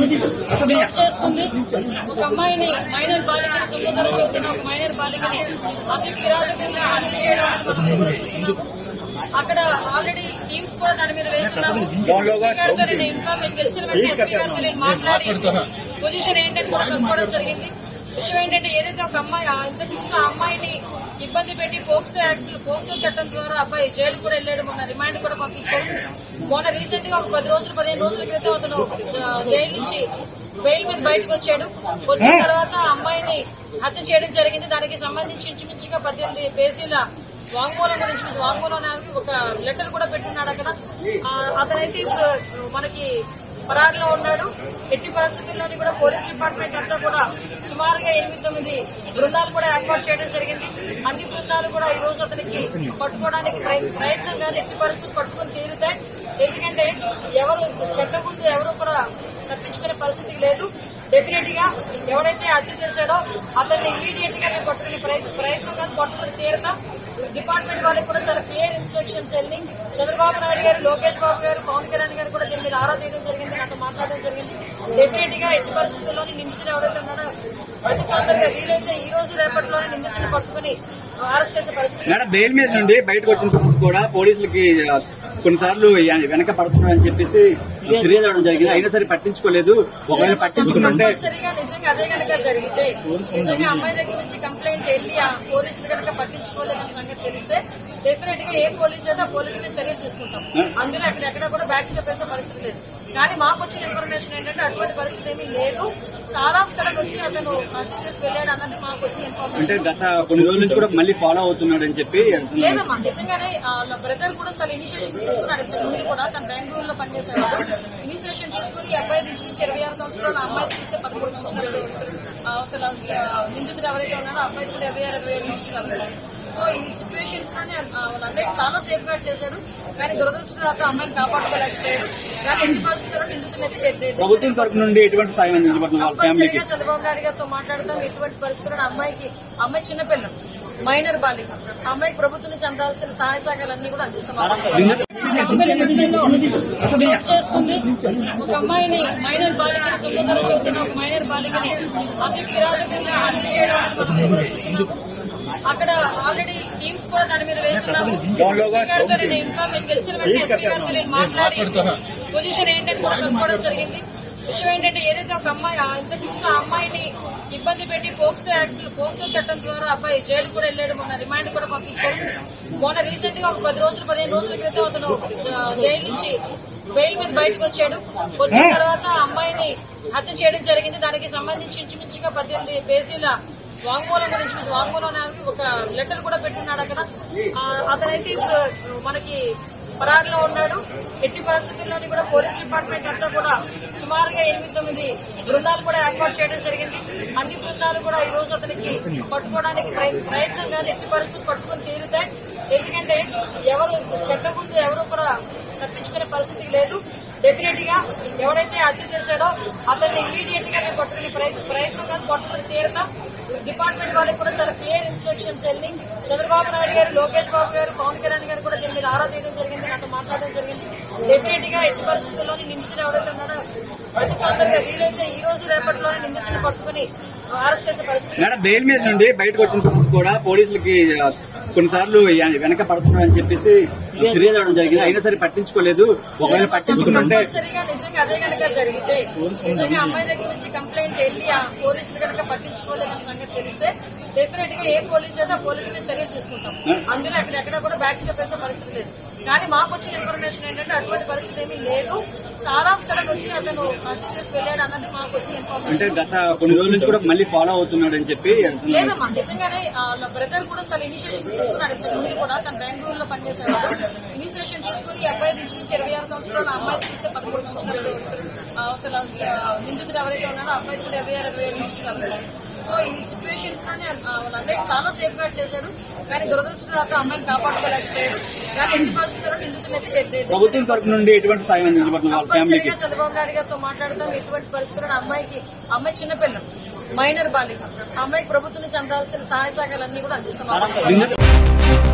చోటు చేసుకుంది ఒక అమ్మాయిని మైనర్ బాలికని తొమ్మిదో తరగతి చదువుతున్న ఒక మైనర్ బాలికని అతి కిరాతకంగా హత్య చేయడం అనేది మనం కూడా చూస్తున్నాము అక్కడ ఆల్రెడీ టీమ్స్ కూడా దాని మీద వేస్తున్నాము ఎస్పీ గారితో నేను ఇన్ఫార్మ్ తెలిసిన వెంటనే ఎస్పీ గారితో నేను మాట్లాడి పొజిషన్ ఏంటని కూడా కనుక్కోవడం జరిగింది విషయం ఏంటంటే ఏదైతే ఒక అమ్మాయి ఆ ఇంతకు ముందు ఆ అమ్మాయిని ఇబ్బంది పెట్టి పోక్సో యాక్ట్ పోక్సో చట్టం ద్వారా అబ్బాయి జైలు కూడా వెళ్ళాడు మొన్న రిమాండ్ కూడా పంపించాడు మొన్న రీసెంట్ గా ఒక పది రోజులు పదిహేను రోజుల క్రితం అతను ఆ, జైలు నుంచి బెయిల్ మీద బయటకు వచ్చాడు వచ్చిన తర్వాత ఆ అమ్మాయిని హత్య చేయడం జరిగింది దానికి సంబంధించి ఇంచుమించుగా పద్దెనిమిది పేజీల వాంగ్మూలం గురించి కొంచెం వాంగ్మూలం అనేది ఒక లెటర్ కూడా పెట్టున్నాడు అక్కడ ఆ, అతనైతే ఇప్పుడు మనకి పరారులో ఉన్నాడు ఎట్టి పరిస్థితుల్లోని కూడా పోలీస్ డిపార్ట్మెంట్ అంతా కూడా సుమారుగా ఎనిమిది తొమ్మిది బృందాలు కూడా ఏర్పాటు చేయడం జరిగింది అన్ని బృందాలు కూడా ఈ రోజు అతనికి పట్టుకోవడానికి ప్రయ- ప్రయత్నం కానీ ఎట్టి పరిస్థితులు పట్టుకొని తీరుతాయి ఎందుకంటే ఎవరు చట్టం ముందు ఎవరు కూడా తప్పించుకునే పరిస్థితి లేదు డెఫినెట్ గా ఎవడైతే హత్య చేశాడో అతన్ని ఇమీడియట్ గా మేము పట్టుకునే ప్రయత్నం ప్రయత్నం కానీ పట్టుకుని తీరుతాం డిపార్ట్మెంట్ వాళ్ళకి కూడా చాలా క్లియర్ ఇన్స్ట్రక్షన్స్ వెళ్ళి చంద్రబాబు నాయుడు గారు లోకేష్ బాబు గారు పవన్ కళ్యాణ్ గారు కూడా దీని మీద ఆరా తీయడం జరిగింది నాతో మాట్లాడడం జరిగింది డెఫినెట్ గా ఎట్టి పరిస్థితుల్లోని నిందితులు ఎవరైతే ఉన్నాడో అతి తొందరగా వీలైతే ఈ రోజు రేపటిలోనే నిందితులు పట్టుకుని అరెస్ట్ చేసే పరిస్థితి మేడం బెయిల్ మీద నుండి బయటకు వచ్చిన కూడా పోలీసులకి ఆ, కొన్నిసార్లు యా- వెనక పడుతున్నారని చెప్పేసి ఫిర్యాదు అవడం జరిగింది అయినా సరే పట్టించుకోలేదు ఒకవేళ పట్టించుకుంటే కంపల్సరీగా నిజంగా అదే కనుక జరిగితే నిజంగా అమ్మాయి దగ్గర నుంచి కంప్లైంట్ వెళ్ళి ఆ పోలీసులు కనుక పట్టించుకోలేదన్న సంగతి తెలిస్తే డెఫినెట్ గా ఏ పోలీస్ అయితే ఆ పోలీసు మీద చర్యలు తీసుకుంటాం అందులో అక్కడ ఎక్కడ కూడా బ్యాక్ స్టెప్ వేసే పరిస్థితి లేదు కానీ మాకు వచ్చిన ఇన్ఫర్మేషన్ ఏంటంటే అటువంటి పరిస్థితి ఏమీ లేదు చాలా సడన్ వచ్చి అతను హత్య చేసి వెళ్ళాడు అన్నది మాకు వచ్చిన అంటే ఇన్ఫర్మేషన్ గత కొన్ని రోజుల నుంచి కూడా మళ్ళీ ఫాలో అవుతున్నాడు అని చెప్పి అంటున్నారు. లేదమ్మా నిజంగానే వాళ్ళ బ్రదర్ కూడా చాలా ఇనిషియేషన్ తీసుకున్నాడు ఇంతకు ముందు కూడా తన బెంగళూరులో పనిచేసేవాడు ఇనిషియేషన్ తీసుకుని ఈ అబ్బాయి నుంచి నుంచి ఇరవై ఆరు సంవత్సరాలు ఆ అమ్మాయి చూస్తే పదమూడు సంవత్సరాలు వయసు ఆ అవతల ఆ, నిందితుడు ఎవరైతే ఉన్నారో ఆ అబ్బాయి కూడా ఇరవై ఆరు ఇరవై ఏడు సంవత్సరాలు వయసు సో ఈ సిచ్యువేషన్స్ లోనే ఆ, వాళ్ళందరికీ చాలా సేఫ్ గార్డ్ చేశాడు కానీ దురదృష్టంతో అమ్మాయిని కాపాడుకోలేకపోయాడు కానీ ఎన్ని పరిస్థితుల్లో నిందితుని అయితే డెడ్ డెడ్ ప్రభుత్వం తరపు నుండి ఎటువంటి సాయం అందించబడుతుంది వాళ్ళ ఫ్యామిలీకి కంపల్సరీగా చంద్రబాబు నాయుడు గారితో మాట్లాడతాం ఎటువంటి పరిస్థితుల్లో అమ్మాయికి అమ్మాయి చిన్నపిల్ల మైనర్ బాలిక ఆ అమ్మాయికి ప్రభుత్వం నుంచి అందాల్సిన సహాయ సహకారాలన్నీ కూడా అందిస్తున్నాం చోటు చేసుకుంది ఒక అమ్మాయిని మైనర్ బాలికని తొమ్మిదో తరగతి చదువుతున్న ఒక మైనర్ బాలికని అతి కిరాతకంగా హత్య చేయడం అనేది మనం కూడా చూస్తున్నాము అక్కడ ఆల్రెడీ టీమ్స్ కూడా దాని మీద వేస్తున్నాము ఎస్పీ గారితో నేను ఇన్ఫార్మ్ తెలిసిన వెంటనే ఎస్పీ గారితో నేను మాట్లాడి పొజిషన్ ఏంటని కూడా కనుక్కోవడం జరిగింది విషయం ఏంటంటే ఏదైతే ఒక అమ్మాయి ఆ ఇంతకు ముందు ఆ అమ్మాయిని ఇబ్బంది పెట్టి పోక్సో యాక్ట్ పోక్సో చట్టం ద్వారా అబ్బాయి జైలు కూడా వెళ్ళాడు మొన్న రిమాండ్ కూడా పంపించాడు మొన్న రీసెంట్ గా ఒక పది రోజులు పదిహేను రోజుల క్రితం అతను ఆ, జైలు నుంచి బెయిల్ మీద బయటకు వచ్చాడు వచ్చిన తర్వాత ఆ అమ్మాయిని హత్య చేయడం జరిగింది దానికి సంబంధించి ఇంచుమించుగా పద్దెనిమిది పేజీల వాంగ్మూలం గురించి కొంచెం వాంగ్మూలం అనేది ఒక లెటర్ కూడా పెట్టున్నాడు అక్కడ ఆ, అతనైతే ఇప్పుడు మనకి పరారులో ఉన్నాడు ఎట్టి పరిస్థితుల్లోని కూడా పోలీస్ డిపార్ట్మెంట్ అంతా కూడా సుమారుగా ఎనిమిది తొమ్మిది బృందాలు కూడా ఏర్పాటు చేయడం జరిగింది అన్ని బృందాలు కూడా ఈ రోజు అతనికి పట్టుకోవడానికి ప్రయ- ప్రయత్నం కానీ ఎట్టి పరిస్థితులు పట్టుకొని తీరుతాయి ఎందుకంటే ఎవరు చట్టం ముందు ఎవరు కూడా తప్పించుకునే పరిస్థితి లేదు డెఫినెట్ గా ఎవడైతే హత్య చేశాడో అతన్ని ఇమీడియట్ గా మేము పట్టుకునే ప్రయత్నం ప్రయత్నం కానీ పట్టుకుని తీరుతాం డిపార్ట్మెంట్ వాళ్ళకి కూడా చాలా క్లియర్ ఇన్స్ట్రక్షన్స్ వెళ్ళి చంద్రబాబు నాయుడు గారు లోకేష్ బాబు గారు పవన్ కళ్యాణ్ గారు కూడా దీని మీద ఆరా తీయడం జరిగింది నాతో మాట్లాడడం జరిగింది డెఫినెట్ గా ఎట్టి పరిస్థితుల్లోని నిందితులు ఎవరైతే ఉన్నాడో అతి తొందరగా వీలైతే ఈ రోజు రేపటిలోనే నిందితులు పట్టుకుని అరెస్ట్ చేసే పరిస్థితి మేడం బెయిల్ మీద నుండి బయటకు వచ్చిన కూడా పోలీసులకి ఆ, కొన్నిసార్లు యా- వెనక పడుతున్నారని చెప్పేసి ఫిర్యాదు అవడం జరిగింది అయినా సరే పట్టించుకోలేదు ఒకవేళ పట్టించుకుంటే కంపల్సరీగా నిజంగా అదే కనుక జరిగితే నిజంగా అమ్మాయి దగ్గర నుంచి కంప్లైంట్ వెళ్ళి ఆ పోలీసులు కనుక పట్టించుకోలేదన్న సంగతి తెలిస్తే డెఫినెట్ గా ఏ పోలీస్ అయితే ఆ పోలీసు మీద చర్యలు తీసుకుంటాం అందులో అక్కడ ఎక్కడ కూడా బ్యాక్ స్టెప్ వేసే పరిస్థితి లేదు కానీ మాకు వచ్చిన ఇన్ఫర్మేషన్ ఏంటంటే అటువంటి పరిస్థితి ఏమీ లేదు చాలా సడన్ వచ్చి అతను హత్య చేసి వెళ్ళాడు అన్నది మాకు వచ్చిన అంటే ఇన్ఫర్మేషన్ గత కొన్ని రోజుల నుంచి కూడా మళ్ళీ ఫాలో అవుతున్నాడు అని చెప్పి అంటున్నారు. లేదమ్మా నిజంగానే ఆ, వాళ్ళ బ్రదర్ కూడా చాలా ఇనిషియేషన్ తీసుకున్నాడు ఇంతకు ముందు కూడా తన బెంగళూరులో పనిచేసేవాడు ఇనిషియేషన్ తీసుకుని ఈ అబ్బాయి నుంచి నుంచి ఇరవై ఆరు సంవత్సరాలు ఆ అమ్మాయి చూస్తే పదమూడు సంవత్సరాలు వయసు ఆ అవతల ఆ, నిందితుడు ఎవరైతే ఉన్నారో ఆ అబ్బాయి కూడా ఇరవై ఆరు ఇరవై ఏడు సంవత్సరాలు వయసు సో ఈ సిచ్యువేషన్స్ లోనే ఆ, వాళ్ళందరికీ చాలా సేఫ్ గార్డ్ చేశాడు కానీ దురదృష్టంతో అమ్మాయిని కాపాడుకోలేకపోయాడు కానీ ఎన్ని పరిస్థితుల్లో నిందితుని అయితే డెడ్ డెడ్ ప్రభుత్వం తరపు నుండి ఎటువంటి సాయం అందించబడుతుంది వాళ్ళ ఫ్యామిలీకి కంపల్సరీగా చంద్రబాబు నాయుడు గారితో మాట్లాడతాం ఎటువంటి పరిస్థితుల్లో అమ్మాయికి అమ్మాయి చిన్నపిల్ల మైనర్ బాలిక ఆ అమ్మాయికి ప్రభుత్వం నుంచి అందాల్సిన సహాయ సహకారాలన్నీ కూడా అందిస్తున్నాం నిందితు-